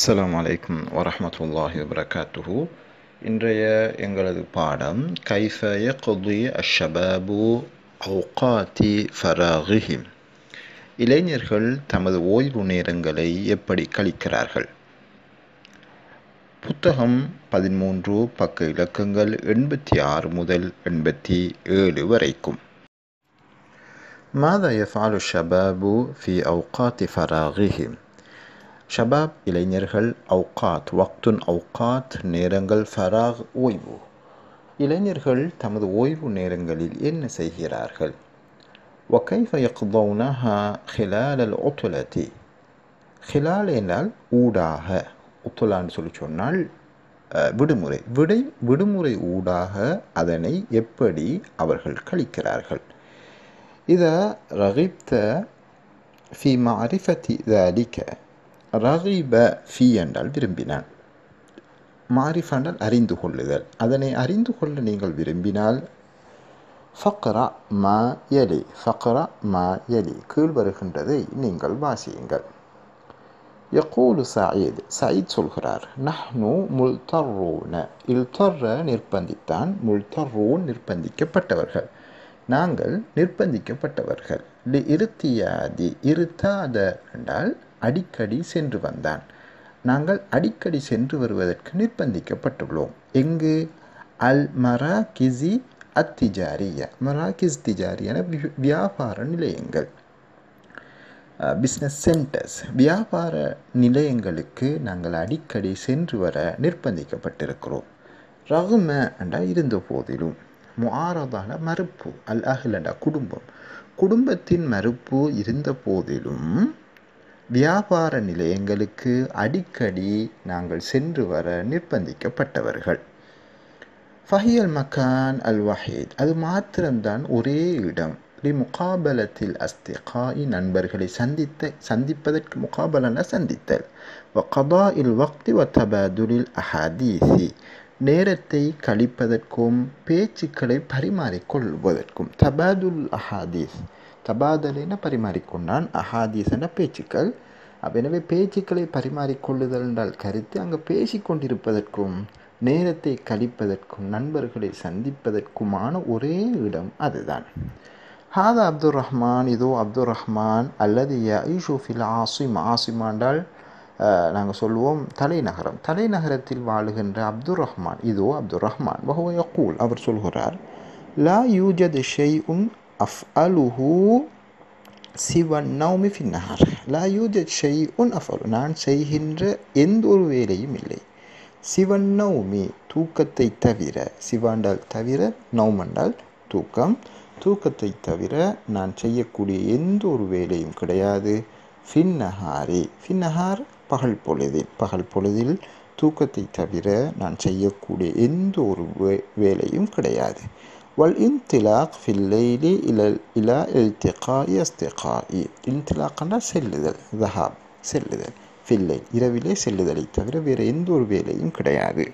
அஸ்ஸலாமு அலைக்கும் வரஹ்மத்துல்லாஹி வபரகாத்துஹு இன்றைய எங்களது பாடம் கைஃப யக்தி அஷ்ஷபாபு அவுகாத்தி ஃபராகிஹிம் இளைஞர்கள் தமது ஓய்வு நேரங்களை எப்படி கழிக்கிறார்கள் புத்தகம் பதிமூன்று பக்க இலக்கங்கள் எண்பத்தி ஆறு முதல் எண்பத்தி ஏழு வரைக்கும் ماذا يفعل الشباب في أوقات فراغهم ஷபாப் இளைஞர்கள் அவுகாத் வக்துன் அவுகாத் நேரங்கள் ஃபராக் ஓய்வு இளைஞர்கள் தமது ஓய்வு நேரங்களில் என்ன செய்கிறார்கள் وكيف يقضونها خلال العطلة خلال என்றால் ஊடாக உத்துலான்னு சொல்லி சொன்னால் அஹ், விடுமுறை விடை விடுமுறை ஊடாக அதனை எப்படி அவர்கள் கழிக்கிறார்கள் إذا رغبت في معرفة ذلك ரகிப ஃபி என்றால் விரும்பினான் மாரிஃப் என்றால் அறிந்து கொள்ளுதல் அதனை அறிந்து கொள்ள நீங்கள் விரும்பினால் ஃபக்ரா மா எலி ஃபக்ரா மா எலி கீழ் வருகின்றதை நீங்கள் வாசியுங்கள் யகூலு சயீத் சயீத் சொல்கிறார் நஹ்னு முல்தர்ரூன இல்தர்ர நிர்பந்தித்தான் முல்தர்ரூன் நிர்பந்திக்கப்பட்டவர்கள் நாங்கள் நிர்பந்திக்கப்பட்டவர்கள் லி இருத்தியாதி இருத்தாத என்றால் அடிக்கடி சென்று வந்தான் நாங்கள் அடிக்கடி சென்று வருவதற்கு நிர்பந்திக்கப்பட்டுள்ளோம் எங்கு அல் மரா கிசி அத்திஜாரிய மராகிஸ் திஜாரியான வி- வியாபார நிலையங்கள் பிஸ்னஸ் சென்டர்ஸ் வியாபார நிலையங்களுக்கு நாங்கள் அடிக்கடி சென்று வர நிர்பந்திக்கப்பட்டிருக்கிறோம் ரகும என்றால் இருந்த போதிலும் முஆரதான மறுப்பு அல் அஹ்ல் என்றால் குடும்பம் குடும்பத்தின் மறுப்பு இருந்த போதிலும் வியாபார நிலையங்களுக்கு அடிக்கடி நாங்கள் சென்று வர நிர்பந்திக்கப்பட்டவர்கள் ஃபஹியல் மக்கான் அல் வஹீத் அது மாத்திரம்தான் ஒரே இடம் லி முகாபலத்தில் அஸ்திகாய் நண்பர்களை சந்தித்த சந்திப்பதற்கு முகாபலன சந்தித்தல் வ கதா இல் வக்தி வ தபாதுலில் அஹாதீசி நேரத்தை கழிப்பதற்கும் பேச்சுக்களை பரிமாறிக்கொள்வதற்கும் தபாதுல் அஹாதீஸ் தபாதலின பரிமாறிக்கொண்டான் அஹாதீஸ் என பேச்சுக்கள் அப்ப எனவே பேச்சுக்களை பரிமாறிக்கொள்ளுதல் என்றால் கருத்து அங்கே பேசிக்கொண்டிருப்பதற்கும் நேரத்தை கழிப்பதற்கும் நண்பர்களை சந்திப்பதற்குமான ஒரே இடம் அதுதான் ஹாதா அப்துல் ரஹ்மான் இதோ அப்துல் ரஹ்மான் அல்லது யஈஷு ஃபில் ஆசிம் ஆசிம் என்றால் நாங்கள் சொல்லுவோம் தலைநகரம் தலைநகரத்தில் வாழுகின்ற அப்துல் ரஹ்மான் இதோ அப்துல் ரஹ்மான் வஹுவ யகூல் அவர் சொல்கிறார் லா யூஜத் ஷெய் உன் அஃப் அலுஹு சிவன் நௌமி ஃபின்னஹர் லா யூஜத் ஷெய் உன் அஃப் அலு நான் செய்கின்ற எந்த ஒரு வேலையும் இல்லை சிவன் நௌமி தூக்கத்தை தவிர சிவாண்டால் தவிர நௌமண்டால் தூக்கம் தூக்கத்தை தவிர நான் செய்யக்கூடிய எந்த ஒரு வேலையும் கிடையாது ஃபின்னஹாரி ஃபின்னஹார் பகல் பொழுதில் பகல் பொழுதில் தூக்கத்தை தவிர நான் செய்யக்கூடிய எந்த ஒரு வே வேலையும் கிடையாது வல் இன்திலாக் ஃபில்லைலி இல இலா இல்திகாய் அஸ்திகாயி இன்திலாக்னா செல்லுதல் ஜஹாப் செல்லுதல் ஃபில்லை இரவிலே செல்லுதலை தவிர வேறு எந்த ஒரு வேலையும் கிடையாது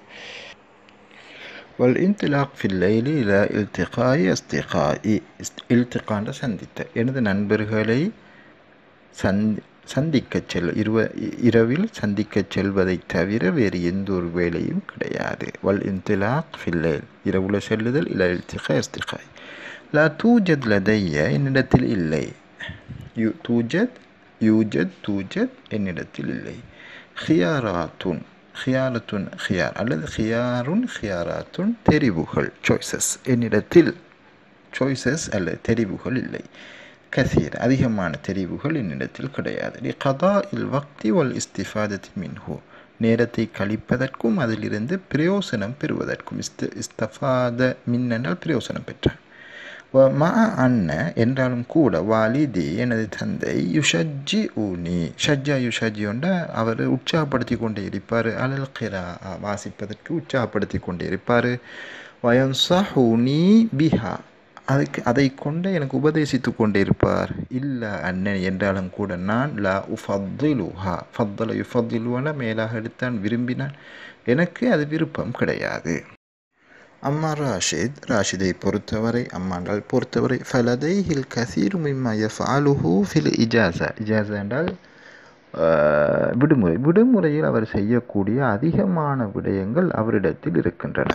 والانطلاق في الليل إلى التقاء أصدقائي التقاء சந்தித்த எனது நண்பர்களை சந்தி சந்திக்கச் செல் இருவ இரவில் சந்திக்கச் செல்வதைத் தவிர வேறு எந்த ஒரு வேலையும் கிடையாது வல் இன்திலாக் ஃபில்லேல் இரவுல செல்லுதல் இல்லை இல்திகா இஸ்திகாய் லா தூஜத் லதைய என்னிடத்தில் இல்லை யூ தூஜத் யூஜத் தூஜத் என்னிடத்தில் இல்லை ஹியாராத்துன் ஹியாரத்துன் ஹியார் அல்லது ஹியாருன் ஹியாராத்துன் தெரிவுகள் சாய்ஸஸ் என்னிடத்தில் சாய்ஸஸ் அல்லது தெரிவுகள் இல்லை கசீர் அதிகமான தெரிவுகள் என்னிடத்தில் கிடையாது லி கதா இல் வக்தி வல் இஸ்திஃபாதத்தி மின்ஹு நேரத்தை கழிப்பதற்கும் அதிலிருந்து பிரயோசனம் பெறுவதற்கும் இஸ்த இஸ்தஃபாத மின்னனால் பிரயோசனம் பெற்றான் வ மா அன்ன என்றாலும் கூட வாலிதி எனது தந்தை யுஷஜி ஊனி ஷஜ்ஜா யுஷஜி ஒன்ற அவர் உற்சாகப்படுத்தி கொண்டே இருப்பார் அலல் கிரா வாசிப்பதற்கு உற்சாகப்படுத்தி கொண்டே இருப்பார் வயன்சஹூனி பிஹா அதுக்கு அதை கொண்டு எனக்கு உபதேசித்து கொண்டே இருப்பார் இல்லை அண்ணன் என்றாலும் கூட நான் லா உஃபத்திலுஹா ஃபத்தல யுஃபத்திலுவன மேலாக எடுத்தான் விரும்பினான் எனக்கு அது விருப்பம் கிடையாது அம்மா ராஷித் ராஷிதை பொறுத்தவரை அம்மாண்டால் பொறுத்தவரை ஃபலதைஹில் கசீர் மிம்மா எஃபாலுஹு ஃபில் இஜாசா இஜாசா என்றால் அஹ், விடுமுறை விடுமுறையில் அவர் செய்யக்கூடிய அதிகமான விடயங்கள் அவரிடத்தில் இருக்கின்றன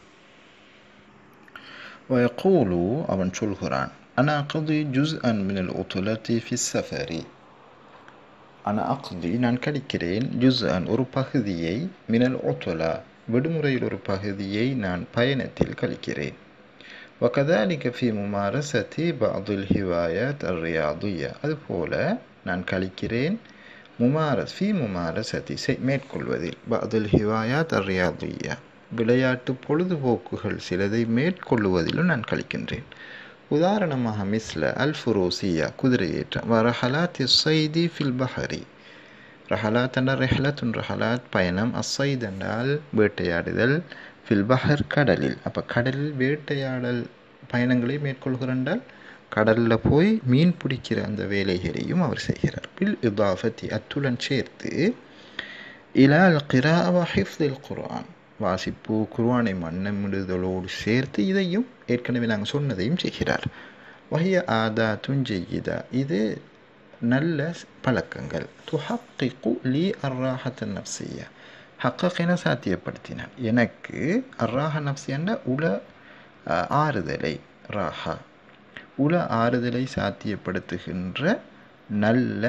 ويقول அவன் சொல்கிறான் أنا أقضي جزءا من العطلة في السفر أنا أقضي நான் கழிக்கிறேன் ஜுஸ்அன் ஒரு பகுதியை மினல் உத்துலா விடுமுறையில் ஒரு பகுதியை நான் பயணத்தில் கழிக்கிறேன் وكذلك في ممارسة بعض الهوايات الرياضية அதுபோல நான் கழிக்கிறேன் முமாரஸ் ஃபி முமாரசதி செய் மேற்கொள்வதில் بعض الهوايات الرياضية விளையாட்டு பொழுதுபோக்குகள் சிலதை மேற்கொள்ளுவதிலும் நான் கழிக்கின்றேன் உதாரணமாக மிஸ்ல அல் ஃபுரோசியா குதிரையேற்றம் வரஹலாத்தி சைதி ஃபில் பஹரி ரஹலாத் என்ற ரெஹலத்துன் ரஹலாத் பயணம் அசைத் என்றால் வேட்டையாடுதல் ஃபில் பஹர் கடலில் அப்போ கடலில் வேட்டையாடல் பயணங்களை மேற்கொள்கிறால் கடலில் போய் மீன் பிடிக்கிற அந்த வேலைகளையும் அவர் செய்கிறார் பில் இதாஃபத்தி அத்துடன் சேர்த்து இலா அல் கிரா ஹிஃப்தில் குர்ஆன் வாசிப்பு குர்ஆனை மன்னமிடுதலோடு சேர்த்து இதையும் ஏற்கனவே நாங்கள் சொன்னதையும் செய்கிறார் வஹிய ஆதா துஞ்செய்யிதா இது நல்ல பழக்கங்கள் துஹக்கிக்கு லீ அர்ராஹத்த நப்சியா ஹக்கென சாத்தியப்படுத்தினான் எனக்கு அர்ராஹ நப்சியன்ற உல அஹ், ஆறுதலை ராஹா உல ஆறுதலை சாத்தியப்படுத்துகின்ற நல்ல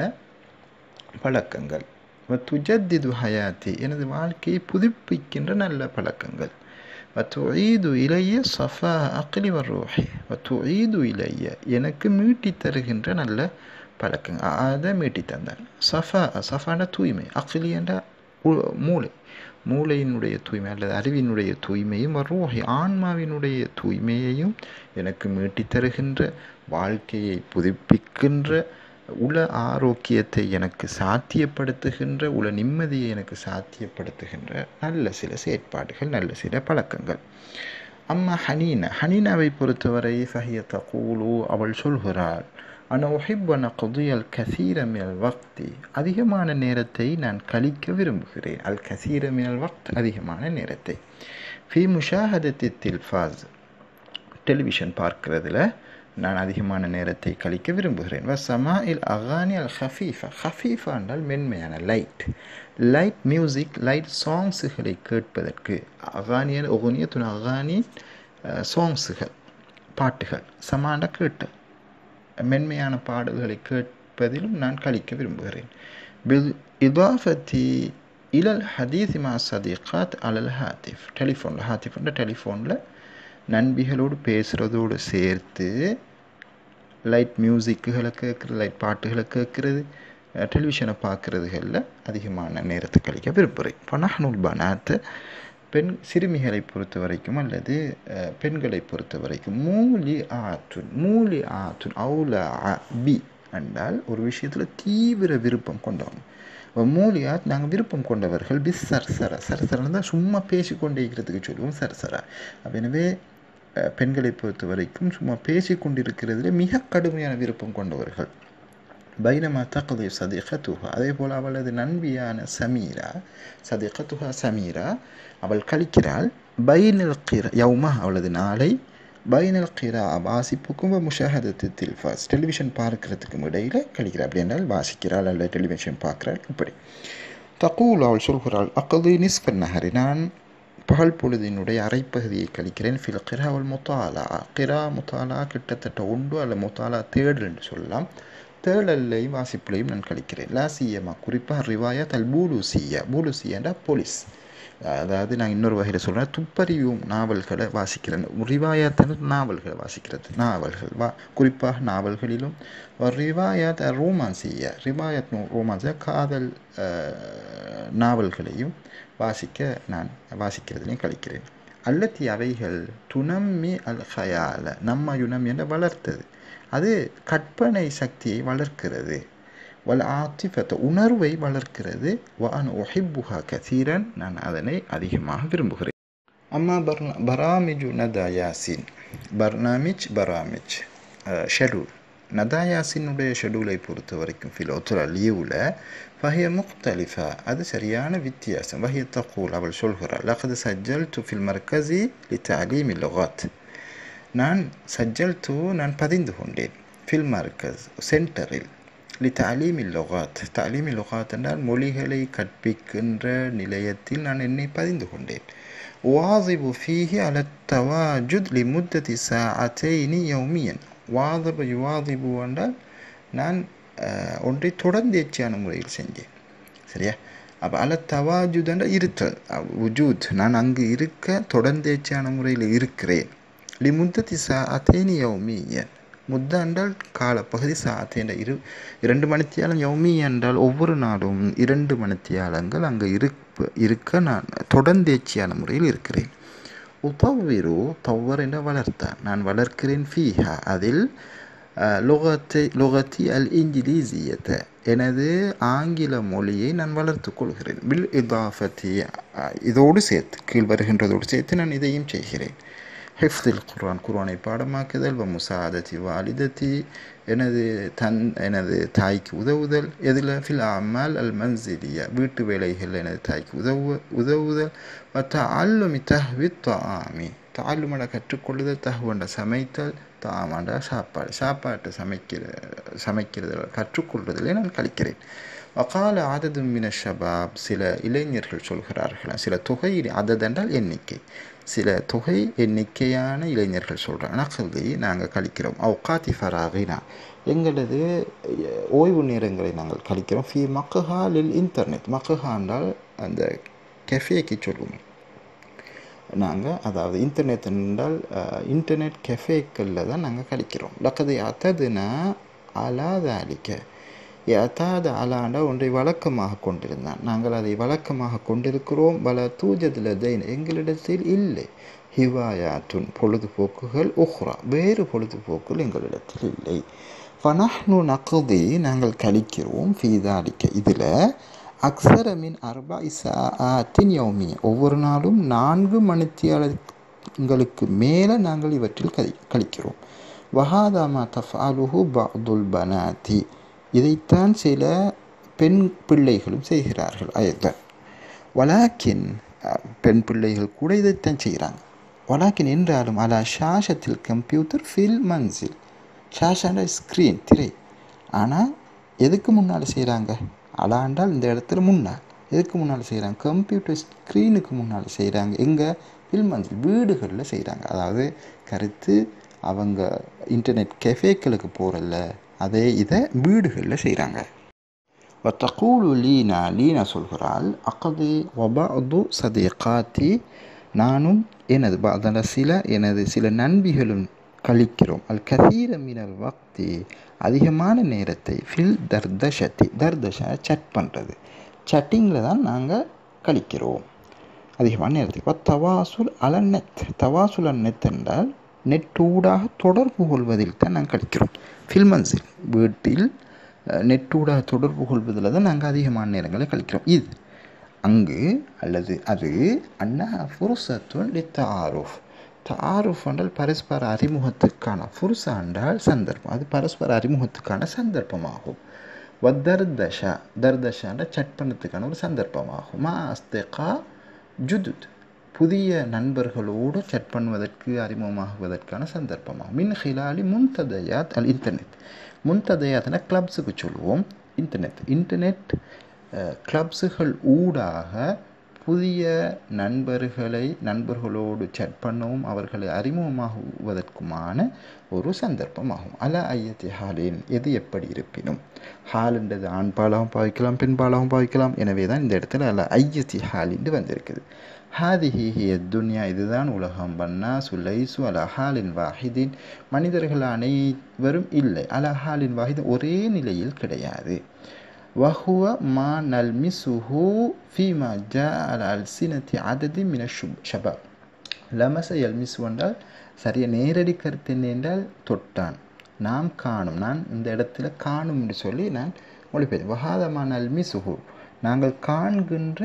பழக்கங்கள் துஜத்திது ஹயாத்தி எனது வாழ்க்கையை புதுப்பிக்கின்ற நல்ல பழக்கங்கள் வத்துஈது இலைய சஃபா அக்லி வரோஹி வத்துஈது இலைய எனக்கு மீட்டி தருகின்ற நல்ல பழக்கங்கள் அதை மீட்டி தந்தார் சஃபா சஃபான தூய்மை அக்லி என்ற உ- மூளை மூளையினுடைய தூய்மை அல்லது அறிவினுடைய தூய்மையும் ரோஹி ஆன்மாவினுடைய தூய்மையையும் எனக்கு மீட்டி தருகின்ற வாழ்க்கையை புதுப்பிக்கின்ற உள ஆரோக்கியத்தை எனக்கு சாத்தியப்படுத்துகின்ற உள நிம்மதியை எனக்கு சாத்தியப்படுத்துகின்ற நல்ல சில செயற்பாடுகள் நல்ல சில பழக்கங்கள் அம்மா ஹனீனா ஹனீனாவை பொறுத்தவரை ஃபஹிய தகூலு அவள் சொல்கிறாள் அன ஒஹிப் அன கொதியல் கசீரமியல் வக்தி அதிகமான நேரத்தை நான் கழிக்க விரும்புகிறேன் அல் கசீரமியல் வக்த் அதிகமான நேரத்தை ஃபி முஷாஹதத்தி தில்ஃபாஸ் டெலிவிஷன் பார்க்கிறதுல நான் அதிகமான நேரத்தை கழிக்க விரும்புகிறேன் வ சமா இல் அகானி அல் ஹஃபீஃபா ஹஃபீஃபா என்றால் மென்மையான லைட் லைட் மியூசிக் லைட் சாங்ஸுகளை கேட்பதற்கு அகானியன் ஒகுனியத்துன் அகானி சாங்ஸுகள் பாட்டுகள் சமாண்ட கேட்டு மென்மையான பாடல்களை கேட்பதிலும் நான் கழிக்க விரும்புகிறேன் பில் இதாஃபத்தி இலல் ஹதீஸ் மா சதீகாத் அலல் ஹாத்திஃப் டெலிஃபோனில் ஹாத்திஃப்ன்ற டெலிஃபோனில் நண்பிகளோடு பேசுகிறதோடு சேர்த்து லைட் மியூசிக்குகளை கேட்குறது லைட் பாட்டுகளை கேட்குறது டெலிவிஷனை பார்க்குறதுகளில் அதிகமான நேரத்தை கழிக்க விரும்புகிறேன் பனஹனுல் பனாத்து பெண் சிறுமிகளை பொறுத்த வரைக்கும் அல்லது அஹ், பெண்களை பொறுத்த வரைக்கும் மூலி ஆற்றுன் மூலி ஆற்றுன் அவுல பி என்றால் ஒரு விஷயத்தில் தீவிர விருப்பம் கொண்டவங்க இப்போ மூலியாத் நாங்கள் விருப்பம் கொண்டவர்கள் பிஸ் சர்சரா சரசரன்னு தான் சும்மா பேசிக்கொண்டே இருக்கிறதுக்கு சொல்லுவோம் சரசரா அப்ப எனவே அஹ், பெண்களை பொறுத்த வரைக்கும் சும்மா பேசிக்கொண்டிருக்கிறதுல மிக கடுமையான விருப்பம் கொண்டவர்கள் பைனமா தகுதி சதிகத்துஹா அதே போல் அவளது நண்பியான சமீரா சதிகத்துஹா சமீரா அவள் கழிக்கிறாள் பைனல் கிரா யௌமா அவளது நாளை பைனல் கிரா வாசிப்புக்கும் முஷாஹதத்து தில்ஃபாஸ் டெலிவிஷன் பார்க்கறதுக்கும் இடையில் கழிக்கிறாள் அப்படி என்றால் வாசிக்கிறாள் அல்லது டெலிவிஷன் பார்க்கிறாள் இப்படி தகூல் அவள் சொல்கிறாள் அக்கது நிஸ்பன் நகரி நான் பகல் பொழுதினுடைய அரைப்பகுதியை கழிக்கிறேன் ஃபில் கிரா அவள் முத்தாலா கிரா முத்தாலா கிட்டத்தட்ட ஒன்று அல்ல முத்தாலா தேடல் என்று சொல்லலாம் தேடல்லையும் வாசிப்புலையும் நான் கழிக்கிறேன் லாசியமா குறிப்பாக ரிவாயத் அல் பூலுசியா பூலுசியாண்டா போலீஸ் அதாவது நான் இன்னொரு வகையில் சொல்கிறேன் துப்பறியும் நாவல்களை வாசிக்கிறேன் ரிவாயாத் நாவல்களை வாசிக்கிறது நாவல்கள் வா குறிப்பாக நாவல்களிலும் ரிவாயாத் ரோமான்சியா ரிவாயத் ரோமான்சியா காதல் அஹ், நாவல்களையும் வாசிக்க நான் வாசிக்கிறதுலையும் கழிக்கிறேன் அல்லத்தி அவைகள் துனம்மி அல் ஹயால நம்ம யுனம் என்ற வளர்த்தது அது கற்பனை சக்தியை வளர்க்கிறது வல் ஆத்திஃபத்தை உணர்வை வளர்க்கிறது வான் ஒஹிப்புஹா கசீரன் நான் அதனை அதிகமாக விரும்புகிறேன் அம்மா பர்னா பராமிஜு நதா யாசின் பர்னாமிஜ் பராமிஜ் ஷெடியூல் நதா யாசினுடைய ஷெடியூலை பொறுத்த வரைக்கும் ஃபிலோத்துரா லீவில் வஹிய முக்தலிஃபா அது சரியான வித்தியாசம் வஹிய தகூல் அவள் சொல்கிறாள் லகது சஜ்ஜல் து ஃபில் மர்கசி லி தாலீம் லொகாத் நான் சஜ்ஜல் து நான் பதிந்து கொண்டேன் ஃபில் மர்கஸ் சென்டரில் லி தாலீமில் லொகாத் தாலீமில் லொகாத் என்றால் மொழிகளை கற்பிக்கின்ற நிலையத்தில் நான் என்னை பதிந்து கொண்டேன் வாதிபு ஃபீஹி அல தவாஜுத் லி முத்ததி சாஅத்தைனி யௌமியன் வாதப யுவாதிபு என்றால் நான் அஹ், ஒன்றை தொடர்ந்தேர்ச்சியான முறையில் செஞ்சேன் சரியா அப்போ அல தவாஜுத் என்ற இருத்தல் உஜூத் நான் அங்கு இருக்க தொடர்ந்தேர்ச்சியான முறையில் இருக்கிறேன் லி முத்ததி சாஅத்தைனி யௌமியன் முத்த என்றால் காலப்பகுதி சாத்தேண்ட இரு இரண்டு மணித்தியாலம் யௌமி என்றால் ஒவ்வொரு நாளும் இரண்டு மணித்தியாலங்கள் அங்கே இருப்ப இருக்க நான் தொடர்ந்தேர்ச்சியான முறையில் இருக்கிறேன் உதவ்விரு தவ்வர் என்ற வளர்த்தான் நான் வளர்க்கிறேன் ஃபீஹா அதில் லொகத்தை லொகத்தி அல் இங்கிலீசியத்தை எனது ஆங்கில மொழியை நான் வளர்த்து கொள்கிறேன் பில் இதாஃபத்தி இதோடு சேர்த்து கீழ் வருகின்றதோடு சேர்த்து நான் இதையும் செய்கிறேன் ஹிஃப்தில் குர்ஆன் குர்ஆனை பாடமாக்குதல் வ முசாதத்தி வாலிதத்தி எனது தன் எனது தாய்க்கு உதவுதல் எதில் ஃபில் அமல் அல் மன்சிலியா வீட்டு வேலைகள் எனது தாய்க்கு உதவு உதவுதல் வ தஅல்லுமி தஹ்வி தாமி தாலுமட கற்றுக்கொள்ளுதல் தஹ்வண்ட சமைத்தல் தாமாண்டா சாப்பாடு சாப்பாட்டை சமைக்கிற சமைக்கிறது கற்றுக்கொள்வதிலே நான் கழிக்கிறேன் வகால ஆதது மின ஷபாப் சில இளைஞர்கள் சொல்கிறார்கள் சில தொகை அதது என்றால் எண்ணிக்கை சில தொகை எண்ணிக்கையான இளைஞர்கள் சொல்கிறாங்க நகல்தி நாங்கள் கழிக்கிறோம் அவுகாத்தி ஃபராகினா எங்களது அஹ், ஓய்வு நேரங்களை நாங்கள் கழிக்கிறோம் ஃபி மக்கஹா லில் இன்டர்நெட் மக்கஹா என்றால் அந்த கெஃபேக்கு சொல்லுவோம் நாங்கள் அதாவது இன்டர்நெட் என்றால் அஹ், இன்டர்நெட் கெஃபேக்களில் தான் நாங்கள் கழிக்கிறோம் லக்கதை அத்ததுனா அலாதாலிக்க யதாத அலாண்டா ஒன்றை வழக்கமாக கொண்டிருந்தான் நாங்கள் அதை வழக்கமாக கொண்டிருக்கிறோம் பல தூஜதில் தைன் எங்களிடத்தில் இல்லை ஹிவாயாத்துன் பொழுதுபோக்குகள் உஹ்ரா வேறு பொழுதுபோக்குகள் எங்களிடத்தில் இல்லை ஃபனஹ்னு நக்தி நாங்கள் கழிக்கிறோம் ஃபீதாலிக்க இதில் அக்ஸரமின் அர்பா இசாத்தின் யௌமி ஒவ்வொரு நாளும் நான்கு மணித்தியாலங்களுக்கு மேலே நாங்கள் இவற்றில் கழி கழிக்கிறோம் வஹாதாமா தஃபாலுஹு பஅதுல் பனாதி இதைத்தான் சில பெண் பிள்ளைகளும் செய்கிறார்கள் அயத்தன் வலாக்கின் அஹ், பெண் பிள்ளைகள் கூட இதைத்தான் செய்கிறாங்க வலாக்கின் என்றாலும் அலா ஷாஷத்தில் கம்ப்யூட்டர் ஃபில் மன்சில் ஷாஷாண்ட ஸ்க்ரீன் திரை ஆனால் எதுக்கு முன்னால் செய்கிறாங்க அலாண்டால் இந்த இடத்துல முன்னால் எதுக்கு முன்னால் செய்கிறாங்க கம்ப்யூட்டர் ஸ்க்ரீனுக்கு முன்னால் செய்கிறாங்க எங்கே ஃபில் மன்சில் வீடுகளில் செய்கிறாங்க அதாவது கருத்து அவங்க இன்டர்நெட் கெஃபேக்களுக்கு போகிறல்ல அதே இதை வீடுகளில் செய்கிறாங்க وتقول லீனா லீனா சொல்கிறாள் அகது வபாது சதீகாத்தி நானும் எனது அதன சில எனது சில நண்பிகளும் கழிக்கிறோம் அல் கதீர மினல் வக்தி அதிகமான நேரத்தை ஃபில் தர்தஷத்தி தர்தஷா சட் பண்ணுறது சட்டிங்கில் தான் நாங்கள் கழிக்கிறோம் அதிகமான நேரத்துக்கு இப்போ தவாசுல் அல நெத் தவாசுல் அல் நெத் என்றால் நெட்டூடாக தொடர்பு கொள்வதில் தான் நாங்கள் கழிக்கிறோம் ஃபில்மன்ஸில் வீட்டில் அஹ், நெட்டூடாக தொடர்பு கொள்வதில் தான் நாங்கள் அதிகமான நேரங்களை கழிக்கிறோம் இது அங்கு அல்லது அது அண்ணா ஃபுருசத்துன் லி தாரூஃப் தாரூஃப் என்றால் பரஸ்பர அறிமுகத்துக்கான ஃபுருசா என்றால் சந்தர்ப்பம் அது பரஸ்பர அறிமுகத்துக்கான சந்தர்ப்பமாகும் வத்தர்தஷா தர்தஷான்ற சட்பணத்துக்கான ஒரு சந்தர்ப்பமாகும் மா அஸ்திகா ஜுதுத் புதிய நண்பர்களோடு சட் பண்ணுவதற்கு அறிமுகமாகுவதற்கான சந்தர்ப்பமாகும் மின் ஹிலாலி முன்ததயாத் அல் இன்டர்நெட் முன்ததயாத்னா கிளப்ஸுக்கு சொல்லுவோம் இன்டர்நெட் இன்டர்நெட் கிளப்ஸுகள் ஊடாக புதிய நண்பர்களை நண்பர்களோடு சட் பண்ணவும் அவர்களை அறிமுகமாகுவதற்குமான ஒரு சந்தர்ப்பமாகும் அல ஐயத்தி ஹாலின் எது எப்படி இருப்பினும் ஹால்ன்றது ஆண் பாலாகவும் பாவிக்கலாம் பெண் பாலாகவும் பாவிக்கலாம் எனவே தான் இந்த இடத்துல அல ஐயத்தி ஹாலின்னு வந்திருக்குது ஹாதிஹி ஹிய துன்யா இதுதான் உலகம் பன்னா சுலைசு அல ஹாலின் வாஹிதின் மனிதர்கள் அனைவரும் இல்லை அல ஹாலின் வாஹிதின் ஒரே நிலையில் கிடையாது وهو ما نلمسه فيما جاء على ألسنة عدد من الشباب லமச எல்மிசு என்றால் சரிய நேரடி கருத்து என்ன என்றால் தொட்டான் நாம் காணும் நான் இந்த இடத்துல காணும் என்று சொல்லி நான் மொழிபெயர்த்து வஹாதமான அல்மிசுஹு நாங்கள் காண்கின்ற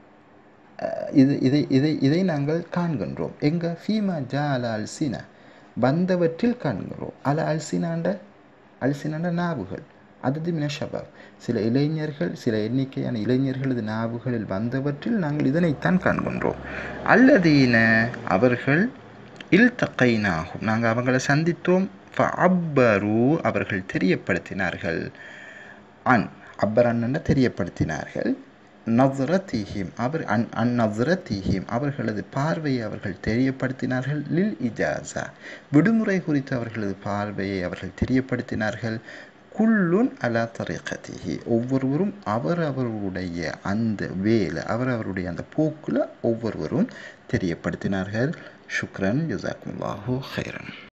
அஹ், இது இதை இதை இதை நாங்கள் காண்கின்றோம் எங்க ஃபீமா ஜா அல அல்சினா வந்தவற்றில் காண்கிறோம் அல அல்சினாண்ட அல்சினாண்ட நாவுகள் அதது மின ஷபாப் சில இளைஞர்கள் சில எண்ணிக்கையான இளைஞர்களது நாவுகளில் வந்தவற்றில் நாங்கள் இதனைத்தான் காண்கின்றோம் அல்லதீன அவர்கள் இல் தக்கைனாகும் நாங்கள் அவங்களை சந்தித்தோம் ஃபஅப்பரு அவர்கள் தெரியப்படுத்தினார்கள் அன் அபரன்னு தெரியப்படுத்தினார்கள் நஸ்ரத்திஹிம் அவர் அன் அன் நஸ்ரத்திஹிம் அவர்களது பார்வையை அவர்கள் தெரியப்படுத்தினார்கள் லில் இஜாசா விடுமுறை குறித்து அவர்களது பார்வையை அவர்கள் தெரியப்படுத்தினார்கள் குல்லுன் அலா தரீகத்திஹி ஒவ்வொருவரும் அவர் அவருடைய அந்த வேலை அவர் அவருடைய அந்த போக்கில் ஒவ்வொருவரும் தெரியப்படுத்தினார்கள் ஷுக்ரன் ஜசாக்குல்லாஹு ஹைரன்